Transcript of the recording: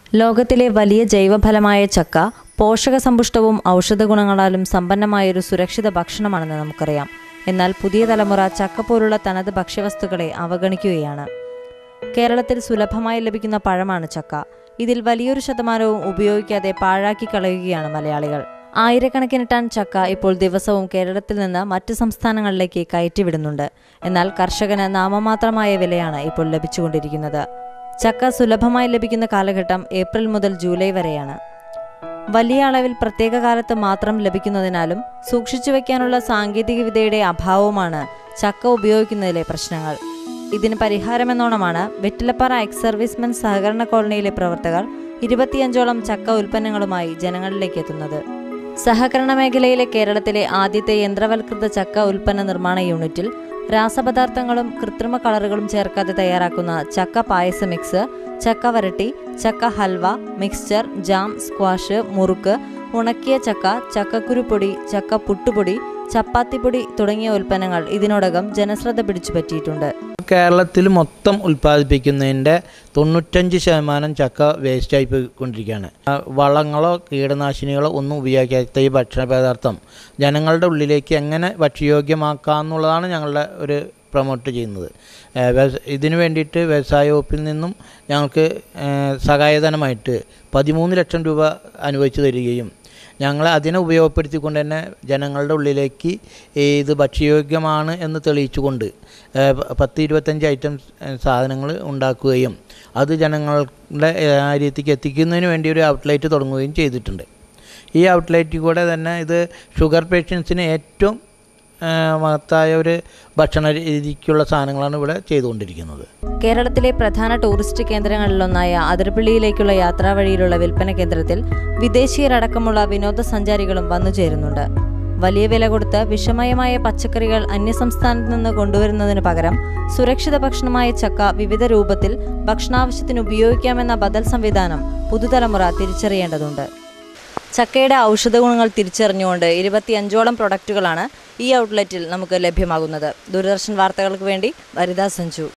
ലോകത്തിലെ വലിയ ജൈവഫലമായ ചക്ക പോഷകസമ്പുഷ്ടവും ഔഷധഗുണങ്ങളാലും സമ്പന്നമായൊരു സുരക്ഷിത ഭക്ഷണമാണെന്ന് നമുക്കറിയാം എന്നാൽ പുതിയ തലമുറ ചക്ക പോലുള്ള തനത് ഭക്ഷ്യവസ്തുക്കളെ അവഗണിക്കുകയാണ് കേരളത്തിൽ സുലഭമായി ലഭിക്കുന്ന പഴമാണ് ചക്ക ഇതിൽ വലിയൊരു ശതമാനവും ഉപയോഗിക്കാതെ പാഴാക്കി കളയുകയാണ് മലയാളികൾ ആയിരക്കണക്കിന് ടൺ ചക്ക ഇപ്പോൾ ദിവസവും കേരളത്തിൽ നിന്ന് മറ്റ് സംസ്ഥാനങ്ങളിലേക്ക് കയറ്റിവിടുന്നുണ്ട് എന്നാൽ കർഷകന് നാമമാത്രമായ വിലയാണ് ഇപ്പോൾ ലഭിച്ചുകൊണ്ടിരിക്കുന്നത് ചക്ക സുലഭമായി ലഭിക്കുന്ന കാലഘട്ടം ഏപ്രിൽ മുതൽ ജൂലൈ വരെയാണ് വലിയ അളവിൽ പ്രത്യേക കാലത്ത് മാത്രം ലഭിക്കുന്നതിനാലും സൂക്ഷിച്ചു വെക്കാനുള്ള സാങ്കേതികവിദ്യയുടെ അഭാവവുമാണ് ചക്ക ഉപയോഗിക്കുന്നതിലെ പ്രശ്നങ്ങൾ ഇതിന് പരിഹാരമെന്നോണമാണ് വെറ്റിലപ്പാറ എക്സ് സർവീസ്മെൻ സഹകരണ കോളനിയിലെ പ്രവർത്തകർ ഇരുപത്തിയഞ്ചോളം ചക്ക ഉൽപ്പന്നങ്ങളുമായി ജനങ്ങളിലേക്ക് എത്തുന്നത് സഹകരണ മേഖലയിലെ കേരളത്തിലെ ആദ്യത്തെ യന്ത്രവൽകൃത ചക്ക ഉൽപ്പന്ന നിർമ്മാണ യൂണിറ്റിൽ രാസപദാർത്ഥങ്ങളും കൃത്രിമ കളറുകളും ചേർക്കാതെ തയ്യാറാക്കുന്ന ചക്ക പായസ മിക്സ് ചക്ക വരട്ടി ചക്ക ഹൽവ മിക്സ്ചർ ജാം സ്ക്വാഷ് മുറുക്ക് ഉണക്കിയ ചക്ക ചക്കക്കുരുപ്പൊടി ചക്ക പുട്ടുപൊടി ചപ്പാത്തിപ്പൊടി തുടങ്ങിയ ഉൽപ്പന്നങ്ങൾ ഇതിനോടകം ജനശ്രദ്ധ പിടിച്ചുപറ്റിയിട്ടുണ്ട് കേരളത്തിൽ മൊത്തം ഉൽപ്പാദിപ്പിക്കുന്നതിൻ്റെ തൊണ്ണൂറ്റഞ്ച് ശതമാനം ചക്ക വേസ്റ്റായി പോയിക്കൊണ്ടിരിക്കുകയാണ് ആ, വളങ്ങളോ കീടനാശിനികളോ ഒന്നും ഉപയോഗിക്കാത്ത ഈ ഭക്ഷണ പദാർത്ഥം ജനങ്ങളുടെ ഉള്ളിലേക്ക് എങ്ങനെ ഭക്ഷ്യയോഗ്യമാക്കാം എന്നുള്ളതാണ് ഞങ്ങളുടെ ഒരു പ്രൊമോട്ട് ചെയ്യുന്നത് ഏ, വ്യവസ- ഇതിനു വേണ്ടിയിട്ട് വ്യവസായ വകുപ്പിൽ നിന്നും ഞങ്ങൾക്ക് ഏ, സഹായധനമായിട്ട് പതിമൂന്ന് ലക്ഷം രൂപ അനുവദിച്ചു തരികയും ഞങ്ങൾ അതിനെ ഉപയോഗപ്പെടുത്തിക്കൊണ്ട് തന്നെ ജനങ്ങളുടെ ഉള്ളിലേക്ക് ഈ ഇത് ഭക്ഷ്യയോഗ്യമാണ് എന്ന് തെളിയിച്ചുകൊണ്ട് ഏഹ്, പ- പത്ത് ഇരുപത്തഞ്ച് ഐറ്റം സാധനങ്ങൾ ഉണ്ടാക്കുകയും അത് ജനങ്ങളുടെ കാര്യത്തേക്ക് എത്തിക്കുന്നതിന് വേണ്ടി ഒരു ഔട്ട്ലെറ്റ് തുടങ്ങുകയും ചെയ്തിട്ടുണ്ട് ഈ ഔട്ട്ലെറ്റിൽ കൂടെ തന്നെ ഇത് ഷുഗർ പേഷ്യൻസിന് ഏറ്റവും ഏഹ്, മഹത്തായ ഒരു ഭക്ഷണ രീതിക്കുള്ള സാധനങ്ങളാണ് ഇവിടെ ചെയ്തുകൊണ്ടിരിക്കുന്നത് കേരളത്തിലെ പ്രധാന ടൂറിസ്റ്റ് കേന്ദ്രങ്ങളിലൊന്നായ അതിരപ്പള്ളിയിലേക്കുള്ള യാത്രാ വഴിയിലുള്ള വിൽപ്പന കേന്ദ്രത്തിൽ വിദേശീയരടക്കമുള്ള വിനോദസഞ്ചാരികളും വന്നു ചേരുന്നുണ്ട് വലിയ വില കൊടുത്ത് വിഷമയമായ പച്ചക്കറികൾ അന്യസംസ്ഥാനത്ത് നിന്ന് കൊണ്ടുവരുന്നതിന് പകരം സുരക്ഷിത ഭക്ഷണമായ ചക്ക വിവിധ രൂപത്തിൽ ഭക്ഷണാവശ്യത്തിന് ഉപയോഗിക്കാമെന്ന ബദൽ സംവിധാനം പുതുതലമുറ തിരിച്ചറിയേണ്ടതുണ്ട് ചക്കയുടെ ഔഷധ ഗുണങ്ങൾ തിരിച്ചറിഞ്ഞുകൊണ്ട് ഇരുപത്തിയഞ്ചോളം പ്രൊഡക്റ്റുകളാണ് ഈ ഔട്ട്ലെറ്റിൽ നമുക്ക് ലഭ്യമാകുന്നത് ദൂരദർശൻ വാർത്തകൾക്ക് വേണ്ടി വരിത സഞ്ജു